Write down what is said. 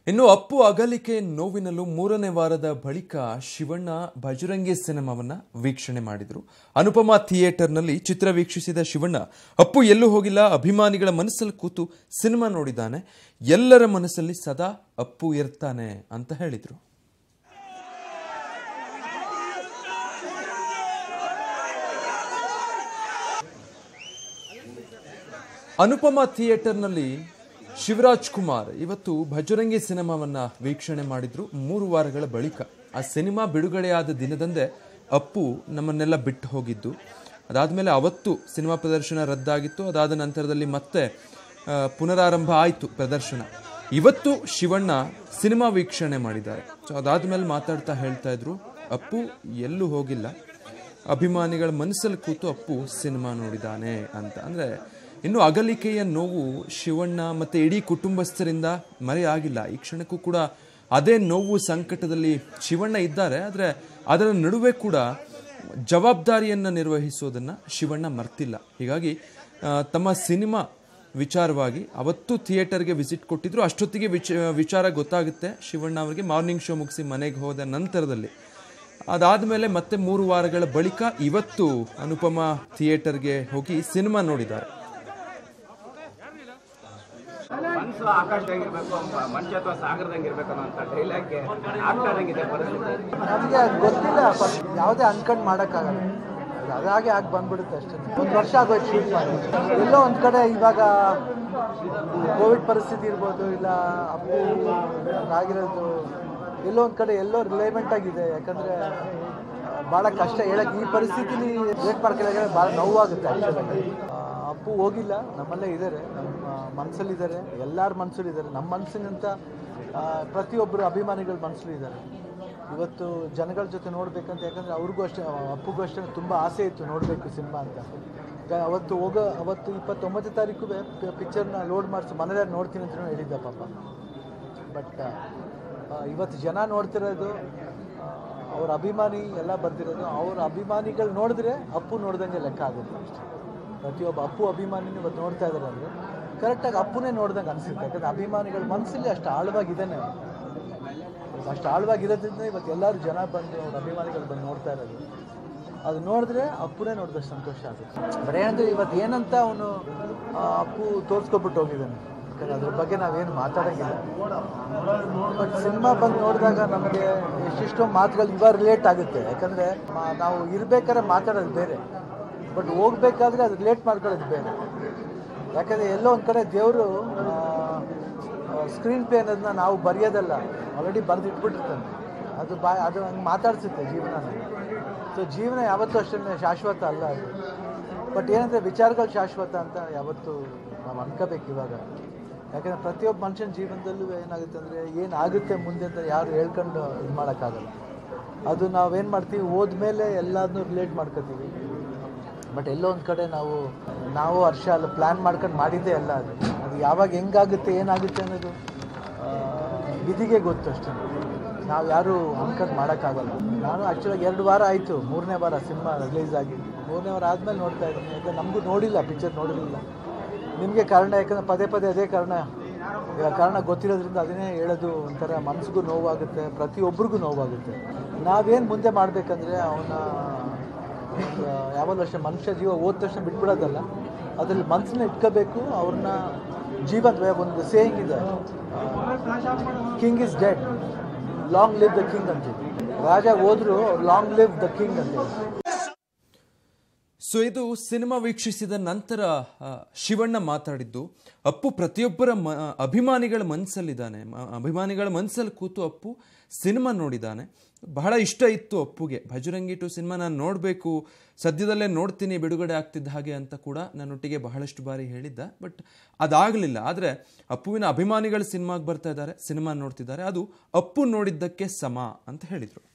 ಇನ್ನು ಅಪ್ಪು ಅಗಲಿಕೆ ನೋವಿನಲ್ಲೂ ಮೂರನೇ ವಾರದ ಬಳಿಕ ಶಿವಣ್ಣ ಭಜರಂಗಿ ಸಿನಿಮಾವನ್ನ ವೀಕ್ಷಣೆ ಮಾಡಿದ್ರು ಅನುಪಮ ಥಿಯೇಟರ್ನಲ್ಲಿ ಚಿತ್ರ ವೀಕ್ಷಿಸಿದ ಶಿವಣ್ಣ ಅಪ್ಪು ಎಲ್ಲೂ ಹೋಗಿಲ್ಲ ಅಭಿಮಾನಿಗಳ ಮನಸ್ಸಲ್ಲಿ ಕೂತು ಸಿನಿಮಾ ನೋಡಿದ್ದಾನೆ ಎಲ್ಲರ ಮನಸ್ಸಲ್ಲಿ ಸದಾ ಅಪ್ಪು ಇರ್ತಾನೆ ಅಂತ ಹೇಳಿದ್ರು ಅನುಪಮ ಥಿಯೇಟರ್ನಲ್ಲಿ ಶಿವರಾಜ್ ಕುಮಾರ್ ಇವತ್ತು ಭಜರಂಗಿ ಸಿನಿಮಾವನ್ನ ವೀಕ್ಷಣೆ ಮಾಡಿದ್ರು ಮೂರು ವಾರಗಳ ಬಳಿಕ ಆ ಸಿನಿಮಾ ಬಿಡುಗಡೆಯಾದ ದಿನದಂದೇ ಅಪ್ಪು ನಮ್ಮನ್ನೆಲ್ಲ ಬಿಟ್ಟು ಹೋಗಿದ್ದು ಅದಾದಮೇಲೆ ಅವತ್ತು ಸಿನಿಮಾ ಪ್ರದರ್ಶನ ರದ್ದಾಗಿತ್ತು ಅದಾದ ನಂತರದಲ್ಲಿ ಮತ್ತೆ ಆ, ಪುನರಾರಂಭ ಆಯಿತು ಪ್ರದರ್ಶನ ಇವತ್ತು ಶಿವಣ್ಣ ಸಿನಿಮಾ ವೀಕ್ಷಣೆ ಮಾಡಿದ್ದಾರೆ ಸೊ ಅದಾದ್ಮೇಲೆ ಮಾತಾಡ್ತಾ ಹೇಳ್ತಾ ಇದ್ರು ಅಪ್ಪು ಎಲ್ಲೂ ಹೋಗಿಲ್ಲ ಅಭಿಮಾನಿಗಳ ಮನಸ್ಸಲ್ಲಿ ಕೂತು ಅಪ್ಪು ಸಿನಿಮಾ ನೋಡಿದಾನೆ ಅಂತ ಅಂದ್ರೆ ಇನ್ನು ಅಗಲಿಕೆಯ ನೋವು ಶಿವಣ್ಣ ಮತ್ತೆ ಇಡೀ ಕುಟುಂಬಸ್ಥರಿಂದ ಮರೆಯಾಗಿಲ್ಲ ಈ ಕ್ಷಣಕ್ಕೂ ಕೂಡ ಅದೇ ನೋವು ಸಂಕಟದಲ್ಲಿ ಶಿವಣ್ಣ ಇದ್ದಾರೆ ಆದರೆ ಅದರ ನಡುವೆ ಕೂಡ ಜವಾಬ್ದಾರಿಯನ್ನ ನಿರ್ವಹಿಸೋದನ್ನ ಶಿವಣ್ಣ ಮರ್ತಿಲ್ಲ ಹೀಗಾಗಿ ಆ, ತಮ್ಮ ಸಿನಿಮಾ ವಿಚಾರವಾಗಿ ಅವತ್ತು ಥಿಯೇಟರ್ಗೆ ವಿಸಿಟ್ ಕೊಟ್ಟಿದ್ರು ಅಷ್ಟೊತ್ತಿಗೆ ವಿಚ ವಿಚಾರ ಗೊತ್ತಾಗುತ್ತೆ ಶಿವಣ್ಣ ಅವರಿಗೆ ಮಾರ್ನಿಂಗ್ ಶೋ ಮುಗಿಸಿ ಮನೆಗೆ ಹೋದ ನಂತರದಲ್ಲಿ ಅದಾದಮೇಲೆ ಮತ್ತೆ ಮೂರು ವಾರಗಳ ಬಳಿಕ ಇವತ್ತು ಅನುಪಮ ಥಿಯೇಟರ್ಗೆ ಹೋಗಿ ಸಿನಿಮಾ ನೋಡಿದ್ದಾರೆ ಮನ್ಸು ಆಕಾಶದಂಗಿರ್ಬೇಕು ಮನುಷ್ಯ ಅಥವಾ ಸಾಗರದಂಗಿರ್ಬೇಕು ಅನ್ನೋ ಡೈಲಾಗ್ಗೆ ಆಗ್ತಾರಂಗಿದೆ ಪರಿಸ್ಥಿತಿ ನಮಗೆ ಅದು ಗೊತ್ತಿಲ್ಲ ಬಟ್ ಯಾವುದೇ ಅನ್ಕಂಡು ಮಾಡೋಕ್ಕಾಗಲ್ಲ ಅದು ಅದಾಗೆ ಆಗಿ ಬಂದ್ಬಿಡುತ್ತೆ ಅಷ್ಟೇ ಒಂದು ವರ್ಷ ಆಗೋಯ್ತು ಶೂಟ್ ಮಾಡಿ ಎಲ್ಲೋ ಒಂದು ಕಡೆ ಇವಾಗ ಕೋವಿಡ್ ಪರಿಸ್ಥಿತಿ ಇರ್ಬೋದು ಇಲ್ಲ ಅಪ್ಪು ಆಗಿರೋದು ಎಲ್ಲೋ ಒಂದು ಕಡೆ ಎಲ್ಲೋ ರಿಲೇವೆಂಟ್ ಆಗಿದೆ ಯಾಕಂದರೆ ಭಾಳ ಕಷ್ಟ ಹೇಳಕ್ಕೆ ಈ ಪರಿಸ್ಥಿತಿಲಿ ವೇಟ್ ಮಾಡ್ಕೊಳ್ಳೋಕೆ ಭಾಳ ನೋವಾಗುತ್ತೆ ಆ್ಯಕ್ಚುಲಾಗಿ ಅಪ್ಪು ಹೋಗಿಲ್ಲ ನಮ್ಮಲ್ಲೇ ಇದ್ದಾರೆ ನಮ್ಮ ಮನಸ್ಸಲ್ಲಿದ್ದಾರೆ ಎಲ್ಲರ ಮನಸ್ಸಲ್ಲಿದ್ದಾರೆ ನಮ್ಮ ಮನಸ್ಸಿನಂತ ಆ, ಪ್ರತಿಯೊಬ್ಬರು ಅಭಿಮಾನಿಗಳ ಮನಸ್ಸಲ್ಲಿ ಇದ್ದಾರೆ ಇವತ್ತು ಜನಗಳ ಜೊತೆ ನೋಡ್ಬೇಕಂತ ಯಾಕಂದರೆ ಅವ್ರಿಗೂ ಅಷ್ಟೇ ಅಪ್ಪುಗೂ ಅಷ್ಟೇ ತುಂಬ ಆಸೆ ಇತ್ತು ನೋಡಬೇಕು ಸಿನಿಮಾ ಅಂತ ಈಗ ಅವತ್ತು ಹೋಗೋ ಅವತ್ತು ಇಪ್ಪತ್ತೊಂಬತ್ತು ತಾರೀಕು ಪಿಕ್ಚರ್ನ ಲೋಡ್ ಮಾಡಿಸಿ ಮನೇಲಿ ನೋಡ್ತೀನಿ ಅಂತ ಹೇಳಿದ್ದ ಪಾಪ ಬಟ್ ಇವತ್ತು ಜನ ನೋಡ್ತಿರೋದು ಆ, ಅವ್ರ ಅಭಿಮಾನಿ ಎಲ್ಲ ಬರ್ತಿರೋದು ಅವ್ರ ಅಭಿಮಾನಿಗಳು ನೋಡಿದ್ರೆ ಅಪ್ಪು ನೋಡ್ದಂಗೆ ಲೆಕ್ಕ ಆಗುತ್ತೆ ಅಷ್ಟೇ ಪ್ರತಿಯೊಬ್ಬ ಅಪ್ಪು ಅಭಿಮಾನಿನೂ ಇವತ್ತು ನೋಡ್ತಾ ಇದ್ದಾರೆ ಅಂದರೆ ಕರೆಕ್ಟಾಗಿ ಅಪ್ಪುನೇ ನೋಡ್ದಂಗೆ ಅನಿಸುತ್ತೆ ಯಾಕಂದರೆ ಅಭಿಮಾನಿಗಳ ಮನಸ್ಸಲ್ಲಿ ಅಷ್ಟು ಆಳವಾಗಿದ್ದಾನೆ ಅಷ್ಟು ಆಳವಾಗಿರೋದ್ರಿಂದ ಇವತ್ತು ಎಲ್ಲರೂ ಜನ ಬಂದು ಅವ್ರ ಅಭಿಮಾನಿಗಳು ಬಂದು ನೋಡ್ತಾ ಇರೋದು ಅದು ನೋಡಿದ್ರೆ ಅಪ್ಪುನೇ ನೋಡಿದಷ್ಟು ಸಂತೋಷ ಆಗುತ್ತೆ ಬಟ್ ಏನಂದ್ರೆ ಇವತ್ತು ಏನಂತ ಅವನು ಅಪ್ಪು ತೋರಿಸ್ಕೊಬಿಟ್ಟು ಹೋಗಿದ್ದಾನೆ ಯಾಕಂದ್ರೆ ಅದ್ರ ಬಗ್ಗೆ ನಾವೇನು ಮಾತಾಡೋಂಗಿಲ್ಲ ಬಟ್ ಸಿನಿಮಾ ಬಂದು ನೋಡಿದಾಗ ನಮಗೆ ಎಷ್ಟೆಷ್ಟೋ ಮಾತುಗಳು ಇವಾಗ ರಿಲೇಟ್ ಆಗುತ್ತೆ ಯಾಕಂದರೆ ನಾವು ಇರ್ಬೇಕಾದ್ರೆ ಮಾತಾಡೋದು ಬೇರೆ ಬಟ್ ಹೋಗ್ಬೇಕಾದ್ರೆ ಅದು ರಿಲೇಟ್ ಮಾಡ್ಕೊಳ್ಳೋದು ಬೇರೆ ಯಾಕಂದರೆ ಎಲ್ಲೋ ಒಂದು ಕಡೆ ದೇವರು ಸ್ಕ್ರೀನ್ ಪ್ಲೇ ಅನ್ನೋದನ್ನ ನಾವು ಬರೆಯೋದಲ್ಲ ಆಲ್ರೆಡಿ ಬರೆದು ಇಟ್ಬಿಟ್ಟಿರ್ತಾನೆ ಅದು ಬಾ ಅದು ಹಂಗೆ ಮಾತಾಡ್ಸುತ್ತೆ ಜೀವನ ಸೊ ಜೀವನ ಯಾವತ್ತೂ ಅಷ್ಟೇ ಶಾಶ್ವತ ಅಲ್ಲ ಅದು ಬಟ್ ಏನಂದರೆ ವಿಚಾರಗಳು ಶಾಶ್ವತ ಅಂತ ಯಾವತ್ತೂ ನಾವು ಅನ್ಕೋಬೇಕು ಇವಾಗ ಯಾಕಂದರೆ ಪ್ರತಿಯೊಬ್ಬ ಮನುಷ್ಯನ ಜೀವನದಲ್ಲೂ ಏನಾಗುತ್ತೆ ಅಂದರೆ ಏನಾಗುತ್ತೆ ಮುಂದೆ ಅಂತ ಯಾರು ಹೇಳ್ಕೊಂಡು ಇದು ಮಾಡೋಕ್ಕಾಗಲ್ಲ ಅದು ನಾವೇನು ಮಾಡ್ತೀವಿ ಹೋದ್ಮೇಲೆ ಎಲ್ಲದನ್ನೂ ರಿಲೇಟ್ ಮಾಡ್ಕೋತೀವಿ ಬಟ್ ಎಲ್ಲೋ ಒಂದು ಕಡೆ ನಾವು ನಾವು ವರ್ಷ ಅಲ್ಲ ಪ್ಲ್ಯಾನ್ ಮಾಡ್ಕೊಂಡು ಮಾಡಿದ್ದೇ ಅಲ್ಲ ಅದು ಅದು ಯಾವಾಗ ಹೆಂಗಾಗುತ್ತೆ ಏನಾಗುತ್ತೆ ಅನ್ನೋದು ಆ, ವಿಧಿಗೆ ಗೊತ್ತು ಅಷ್ಟೇ ನಾವು ಯಾರು ಅನ್ಕೊಂಡು ಮಾಡೋಕ್ಕಾಗಲ್ಲ ನಾನು ಆ್ಯಕ್ಚುಲಾಗಿ ಎರಡು ವಾರ ಆಯಿತು ಮೂರನೇ ವಾರ ಸಿನಿಮಾ ರಿಲೀಸ್ ಆಗಿ ಮೂರನೇ ವಾರ ಆದಮೇಲೆ ನೋಡ್ತಾ ಇದ್ದೀನಿ ಯಾಕಂದ್ರೆ ನಮಗೂ ನೋಡಿಲ್ಲ ಪಿಕ್ಚರ್ ನೋಡಿರಲಿಲ್ಲ ನಿಮಗೆ ಕಾರಣ ಯಾಕಂದರೆ ಪದೇ ಪದೇ ಅದೇ ಕಾರಣ ಈಗ ಕಾರಣ ಗೊತ್ತಿರೋದ್ರಿಂದ ಅದನ್ನೇ ಹೇಳೋದು ಒಂಥರ ಮನಸ್ಸಿಗೂ ನೋವಾಗುತ್ತೆ ಪ್ರತಿಯೊಬ್ಬರಿಗೂ ನೋವಾಗುತ್ತೆ ನಾವೇನು ಮುಂದೆ ಮಾಡಬೇಕಂದ್ರೆ ಅವನ ಯಾವಾಗಲೂ ಅಷ್ಟೇ ಮನುಷ್ಯ ಜೀವ ಹೋದ ತಕ್ಷಣ ಬಿಟ್ಬಿಡೋದಲ್ಲ ಅದರಲ್ಲಿ ಮನಸ್ಸನ್ನ ಇಟ್ಕೋಬೇಕು ಅವ್ರನ್ನ ಜೀವಂತ ಒಂದು ಸೇಯಿಂಗ್ ಇದೆ king is dead long live the king ಅಂತೀವಿ ರಾಜ ಹೋದ್ರು ಲಾಂಗ್ ಲಿವ್ ದ ಕಿಂಗ್ ಅಂತೀವಿ ಸೊ ಇದು ಸಿನಿಮಾ ವೀಕ್ಷಿಸಿದ ನಂತರ ಆ, ಶಿವಣ್ಣ ಮಾತಾಡಿದ್ದು ಅಪ್ಪು ಪ್ರತಿಯೊಬ್ಬರ ಮ ಅಭಿಮಾನಿಗಳ ಮನಸ್ಸಲ್ಲಿದ್ದಾನೆ ಮ- ಅಭಿಮಾನಿಗಳ ಮನಸ್ಸಲ್ಲಿ ಕೂತು ಅಪ್ಪು ಸಿನಿಮಾ ನೋಡಿದ್ದಾನೆ ಬಹಳ ಇಷ್ಟ ಇತ್ತು ಅಪ್ಪುಗೆ ಭಜರಂಗಿ ಟು ಸಿನಿಮಾ ನಾನು ನೋಡಬೇಕು ಸದ್ಯದಲ್ಲೇ ನೋಡ್ತೀನಿ ಬಿಡುಗಡೆ ಆಗ್ತಿದ್ದ ಹಾಗೆ ಅಂತ ಕೂಡ ನನ್ನೊಟ್ಟಿಗೆ ಬಹಳಷ್ಟು ಬಾರಿ ಹೇಳಿದ್ದ ಬಟ್ ಅದಾಗಲಿಲ್ಲ ಆದರೆ ಅಪ್ಪುವಿನ ಅಭಿಮಾನಿಗಳು ಸಿನಿಮಾಗೆ ಬರ್ತಾ ಇದ್ದಾರೆ ಸಿನಿಮಾ ನೋಡ್ತಿದ್ದಾರೆ ಅದು ಅಪ್ಪು ನೋಡಿದ್ದಕ್ಕೆ ಸಮ ಅಂತ ಹೇಳಿದರು